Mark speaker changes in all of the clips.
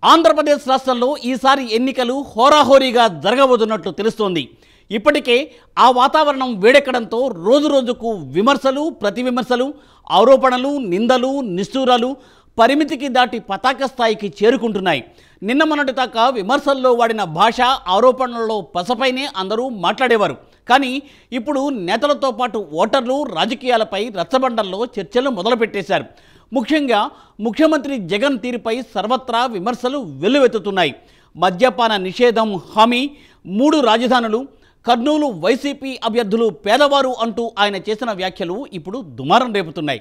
Speaker 1: ఆంధ్రప్రదేశ్ రాష్ట్రంలో ఈసారి ఎన్నికలు హోరాహోరీగా జరగబోతున్నట్లు తెలుస్తోంది ఇప్పటికే ఆ వాతావరణం వేడెక్కడంతో రోజురోజుకు విమర్శలు ప్రతి విమర్శలు ఆరోపణలు నిందలు నిష్ఠూరాలు పరిమితికి దాటి పతాక స్థాయికి చేరుకుంటున్నాయి నిన్న మొన్నటి దాకా విమర్శల్లో వాడిన భాష ఆరోపణలలో పసపైనే అందరూ మాట్లాడేవారు కానీ ఇప్పుడు నేతలతో పాటు ఓటర్లు రాజకీయాలపై రచ్చబండల్లో చర్చలు మొదలుపెట్టేశారు ముఖ్యంగా ముఖ్యమంత్రి జగన్ తీరుపై సర్వత్రా విమర్శలు వెల్లువెత్తుతున్నాయి మద్యపాన నిషేధం హామీ మూడు రాజధానులు కర్నూలు వైసీపీ అభ్యర్థులు పేదవారు అంటూ ఆయన చేసిన వ్యాఖ్యలు ఇప్పుడు దుమారం రేపుతున్నాయి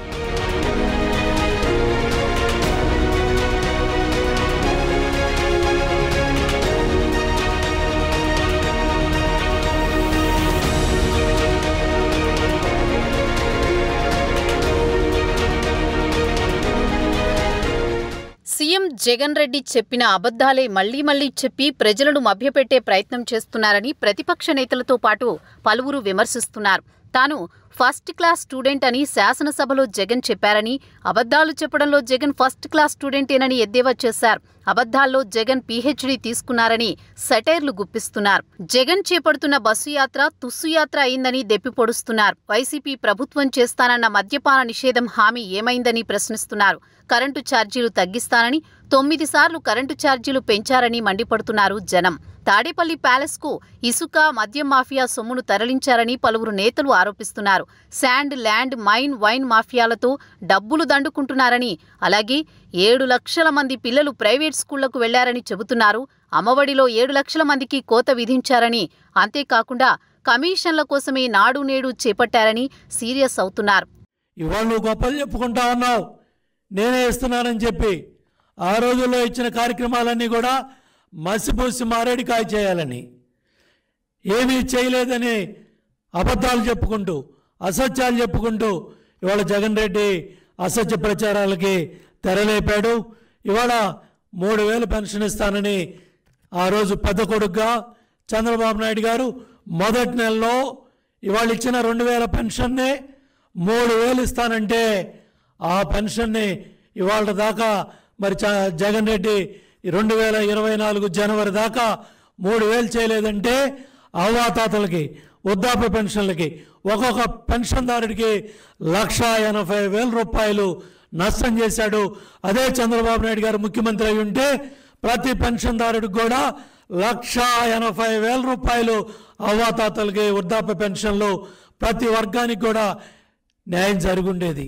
Speaker 2: సీఎం జగన్ రెడ్డి చెప్పిన అబద్ధాలే మళ్లీ మళ్లీ చెప్పి ప్రజలను మభ్యపెట్టే ప్రయత్నం చేస్తున్నారని ప్రతిపక్ష నేతలతో పాటు పలువురు విమర్శిస్తున్నారు తాను ఫస్ట్ క్లాస్ స్టూడెంట్ అని శాసనసభలో జగన్ చెప్పారని అబద్ధాలు చెప్పడంలో జగన్ ఫస్ట్ క్లాస్ స్టూడెంటేనని ఎద్దేవా చేశారు అబద్ధాల్లో జగన్ పీహెచ్డీ తీసుకున్నారని సెటైర్లు గుప్పిస్తున్నారు జగన్ చేపడుతున్న బస్సు యాత్ర తుస్సు యాత్ర అయిందని దెప్పిపొడుస్తున్నారు వైసీపీ ప్రభుత్వం చేస్తానన్న మద్యపాన నిషేధం హామీ ఏమైందని ప్రశ్నిస్తున్నారు కరెంటు ఛార్జీలు తగ్గిస్తానని తొమ్మిది సార్లు కరెంటు ఛార్జీలు పెంచారని మండిపడుతున్నారు జనం తాడేపల్లి ప్యాలెస్కు ఇసుక మద్యం మాఫియా సొమ్మును తరలించారని పలువురు నేతలు ఆరోపిస్తున్నారు శాండ్ ల్యాండ్ మైన్ వైన్ మాఫియాలతో డబ్బులు దండుకుంటున్నారని అలాగే ఏడు లక్షల మంది పిల్లలు ప్రైవేట్ స్కూళ్లకు వెళ్లారని చెబుతున్నారు అమ్మఒడిలో ఏడు లక్షల మందికి కోత విధించారని అంతేకాకుండా కమిషన్ల కోసమే నాడు నేడు చేపట్టారని సీరియస్ అవుతున్నారు
Speaker 3: ఇవాళ నువ్వు గొప్పలు చెప్పుకుంటా ఉన్నావు నేనే ఇస్తున్నానని చెప్పి ఆ రోజుల్లో ఇచ్చిన కార్యక్రమాలన్నీ కూడా మసిపూసి మారేడికాయ చేయాలని ఏమీ చేయలేదని అబద్ధాలు చెప్పుకుంటూ అసత్యాలు చెప్పుకుంటూ ఇవాళ జగన్ రెడ్డి అసత్య ప్రచారాలకి తెరలేపాడు ఇవాళ మూడు వేలు పెన్షన్ ఇస్తానని ఆ రోజు పెద్ద కొడుకుగా చంద్రబాబు నాయుడు గారు మొదటి నెలలో ఇవాళ ఇచ్చిన రెండు వేల పెన్షన్నే మూడు వేలు ఇస్తానంటే ఆ పెన్షన్ని ఇవాళ దాకా మరి చ- జగన్ రెడ్డి రెండు వేల ఇరవై నాలుగు జనవరి దాకా మూడు వేలు చేయలేదంటే అవ్వాతాతలకి వృద్ధాప్య పెన్షన్లకి ఒక్కొక్క పెన్షన్దారుడికి లక్ష ఎనభై వేల రూపాయలు నష్టం చేశాడు అదే చంద్రబాబు నాయుడు గారు ముఖ్యమంత్రి అయి ఉంటే ప్రతి పెన్షన్దారుడికి కూడా లక్ష ఎనభై వేల రూపాయలు అవ్వాతాతలకి వృద్ధాప్య పెన్షన్లు ప్రతి వర్గానికి కూడా న్యాయం జరుగుండేది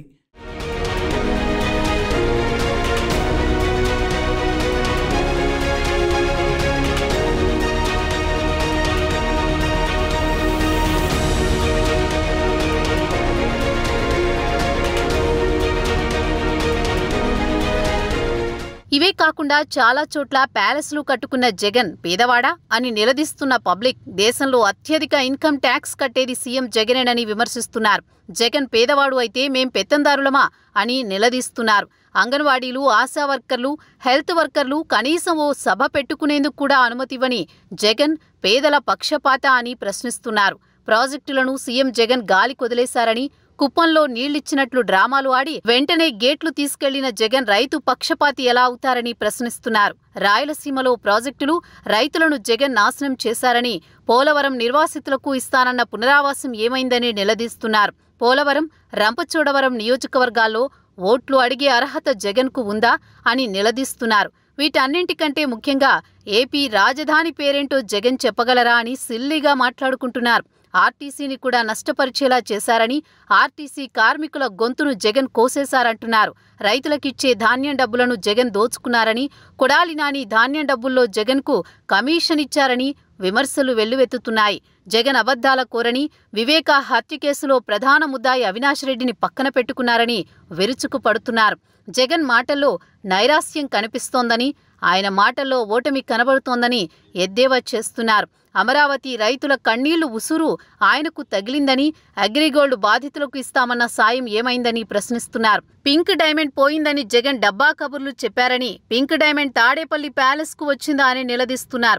Speaker 2: ఇవే కాకుండా చాలా చోట్ల ప్యాలెస్లు కట్టుకున్న జగన్ పేదవాడా అని నిలదీస్తున్న పబ్లిక్ దేశంలో అత్యధిక ఇన్కమ్ ట్యాక్స్ కట్టేది సీఎం జగనేనని విమర్శిస్తున్నారు జగన్ పేదవాడు అయితే మేం పెత్తందారులమా అని నిలదీస్తున్నారు అంగన్వాడీలు ఆశా వర్కర్లు హెల్త్ వర్కర్లు కనీసం ఓ సభ పెట్టుకునేందుకు కూడా అనుమతివ్వని జగన్ పేదల పక్షపాత అని ప్రశ్నిస్తున్నారు ప్రాజెక్టులను సీఎం జగన్ గాలి కొదిలేశారని కుప్పంలో నీళ్లిచ్చినట్లు డ్రామాలు ఆడి వెంటనే గేట్లు తీసుకెళ్లిన జగన్ రైతు పక్షపాతి ఎలా అవుతారని ప్రశ్నిస్తున్నారు రాయలసీమలో ప్రాజెక్టులు రైతులను జగన్ నాశనం చేశారని పోలవరం నిర్వాసితులకు ఇస్తానన్న పునరావాసం ఏమైందని నిలదీస్తున్నారు పోలవరం రంపచోడవరం నియోజకవర్గాల్లో ఓట్లు అడిగే అర్హత జగన్కు ఉందా అని నిలదీస్తున్నారు వీటన్నింటికంటే ముఖ్యంగా ఏపీ రాజధాని పేరేంటో జగన్ చెప్పగలరా అని సిల్లిగా మాట్లాడుకుంటున్నారు ఆర్టీసీని కూడా నష్టపరిచేలా చేశారని ఆర్టీసీ కార్మికుల గొంతును జగన్ కోసేశారంటున్నారు రైతులకిచ్చే ధాన్యం డబ్బులను జగన్ దోచుకున్నారని కొడాలి నాని ధాన్యం డబ్బుల్లో జగన్కు కమిషన్ ఇచ్చారని విమర్శలు వెల్లువెత్తుతున్నాయి జగన్ అబద్ధాల కోరని వివేక హత్య కేసులో ప్రధాన ముద్దాయి అవినాష్ రెడ్డిని పక్కన పెట్టుకున్నారని విరుచుకు పడుతున్నారు జగన్ మాటల్లో నైరాస్యం కనిపిస్తోందని ఆయన మాటల్లో ఓటమి కనబడుతోందని ఎద్దేవా చేస్తున్నారు అమరావతి రైతుల కన్నీళ్లు ఉసురు ఆయనకు తగిలిందని అగ్రిగోల్డ్ బాధితులకు ఇస్తామన్న సాయం ఏమైందని ప్రశ్నిస్తున్నారు పింక్ డైమండ్ పోయిందని జగన్ డబ్బా కబుర్లు చెప్పారని పింక్ డైమండ్ తాడేపల్లి ప్యాలెస్కు వచ్చిందా అని నిలదీస్తున్నారు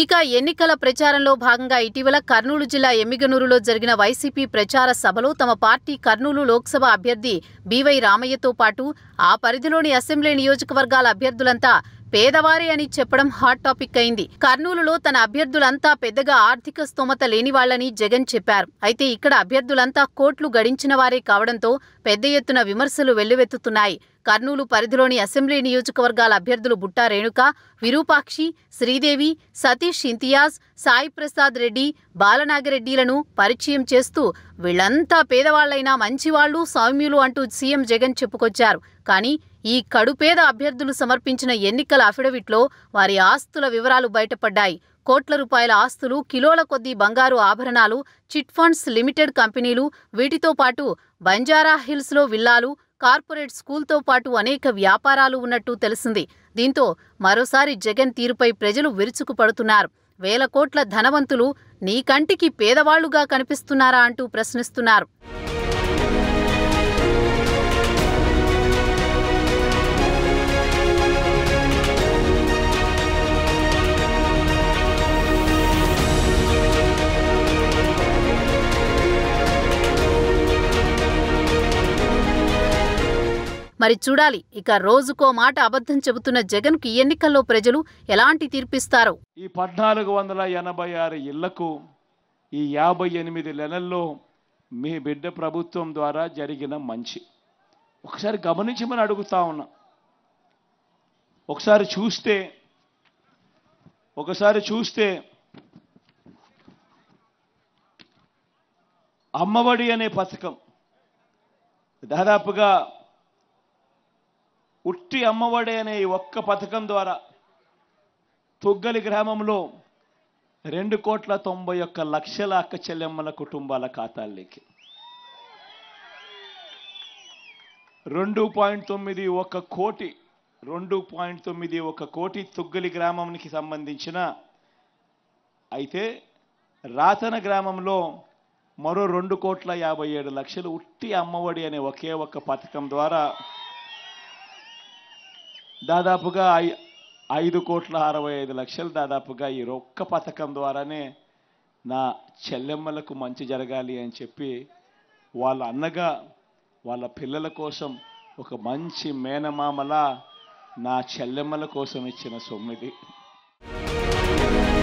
Speaker 2: ఇక ఎన్నికల ప్రచారంలో భాగంగా ఇటీవల కర్నూలు జిల్లా ఎమ్మిగనూరులో జరిగిన వైసీపీ ప్రచార సభలో తమ పార్టీ కర్నూలు లోక్సభ అభ్యర్థి బీవై రామయ్యతో పాటు ఆ పరిధిలోని అసెంబ్లీ నియోజకవర్గాల అభ్యర్థులంతా పేదవారే అని చెప్పడం హాట్ టాపిక్ అయింది కర్నూలులో తన అభ్యర్థులంతా పెద్దగా ఆర్థిక స్తోమత లేని వాళ్లని జగన్ చెప్పారు అయితే ఇక్కడ అభ్యర్థులంతా కోట్లు గడించిన వారే కావడంతో పెద్ద ఎత్తున విమర్శలు వెల్లువెత్తుతున్నాయి కర్నూలు పరిధిలోని అసెంబ్లీ నియోజకవర్గాల అభ్యర్థులు బుట్టా రేణుక విరూపాక్షి శ్రీదేవి సతీష్ ఇంతియాజ్ సాయి ప్రసాద్ రెడ్డి బాలనాగిరెడ్డిలను పరిచయం చేస్తూ వీళ్లంతా పేదవాళ్లైనా మంచివాళ్లు సౌమ్యులు అంటూ సీఎం జగన్ చెప్పుకొచ్చారు కానీ ఈ కడుపేద అభ్యర్థులు సమర్పించిన ఎన్నికల అఫిడవిట్లో వారి ఆస్తుల వివరాలు బయటపడ్డాయి కోట్ల రూపాయల ఆస్తులు కిలోల కొద్దీ బంగారు ఆభరణాలు చిట్ ఫండ్స్ లిమిటెడ్ కంపెనీలు వీటితో పాటు బంజారా హిల్స్లో విల్లాలు కార్పొరేట్ స్కూల్తో పాటు అనేక వ్యాపారాలు ఉన్నట్టు తెలిసింది దీంతో మరోసారి జగన్ తీరుపై ప్రజలు విరుచుకుపడుతున్నారు వేల కోట్ల ధనవంతులు నీ కంటికి పేదవాళ్లుగా కనిపిస్తున్నారా అంటూ ప్రశ్నిస్తున్నారు మరి చూడాలి ఇక రోజుకో మాట అబద్ధం చెబుతున్న జగన్కు ఈ ఎన్నికల్లో ప్రజలు ఎలాంటి తీర్పిస్తారో
Speaker 4: ఈ పద్నాలుగు వందల ఎనభై ఆరు ఇళ్లకు ఈ యాభై ఎనిమిది నెలల్లో మీ బిడ్డ ప్రభుత్వం ద్వారా జరిగిన మంచి ఒకసారి గమనించమని అడుగుతా ఉన్నా ఒకసారి చూస్తే ఒకసారి చూస్తే అమ్మఒడి అనే పథకం దాదాపుగా ఉట్టి అమ్మఒడి అనే ఈ ఒక్క పథకం ద్వారా తొగ్గలి గ్రామంలో రెండు కోట్ల తొంభై ఒక్క లక్షల అక్క చెల్లెమ్మల కుటుంబాల ఖాతాల్లోకి రెండు పాయింట్ తొమ్మిది ఒక కోటి రెండు పాయింట్ తొమ్మిది ఒక కోటి తొగ్గలి గ్రామానికి సంబంధించిన అయితే రాతన గ్రామంలో మరో రెండు కోట్ల యాభై ఏడు లక్షలు ఉట్టి అమ్మఒడి అనే ఒకే ఒక్క పథకం ద్వారా దాదాపుగా ఐ- ఐదు కోట్ల అరవై ఐదు లక్షలు దాదాపుగా ఈ ఒక్క పథకం ద్వారానే నా చెల్లెమ్మలకు మంచి జరగాలి అని చెప్పి వాళ్ళ అన్నగా వాళ్ళ పిల్లల కోసం ఒక మంచి మేనమామల నా చెల్లెమ్మల కోసం ఇచ్చిన సొమ్మిది